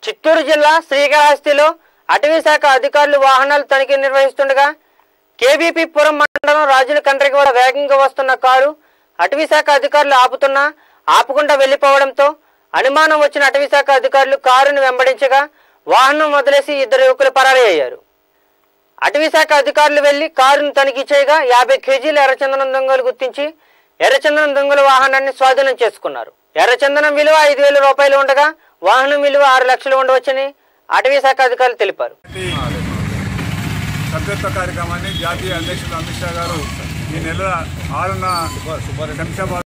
చిత్తూరు జిల్లా శ్రీకాళహస్తిలో అటవీ శాఖ అధికారులు వాహనాలు తనిఖీ నిర్వహిస్తుండగా కేవీపీ పురం మండలం రాజుల కండ్రికి వద్ద వేగంగా వస్తున్న కారు అటవీ శాఖ అధికారులు ఆపుతున్నా ఆపకుండా వెళ్లిపోవడంతో అనుమానం వచ్చిన అటవీ శాఖ అధికారులు కారును వెంబడించగా వాహనం వదిలేసి ఇద్దరు యువకులు పరారీ అయ్యారు అటవీ శాఖ అధికారులు వెళ్లి కారును తనిఖీ చేయగా యాభై కేజీల ఎర్రచందనం దొంగలు గుర్తించి ఎర్రచందనం దొంగల వాహనాన్ని స్వాధీనం చేసుకున్నారు ఎర్రచందనం విలువ ఐదు వేల రూపాయలు ఉండగా వాహనం విలువ ఆరు లక్షలు ఉండవచ్చని అటవీ శాఖ అధికారులు తెలిపారు సభ్యత్వ కార్యక్రమాన్ని జాతీయ అధ్యక్షులు అమిత్ షా గారు ఈ నెల ఆరున శంషాబాద్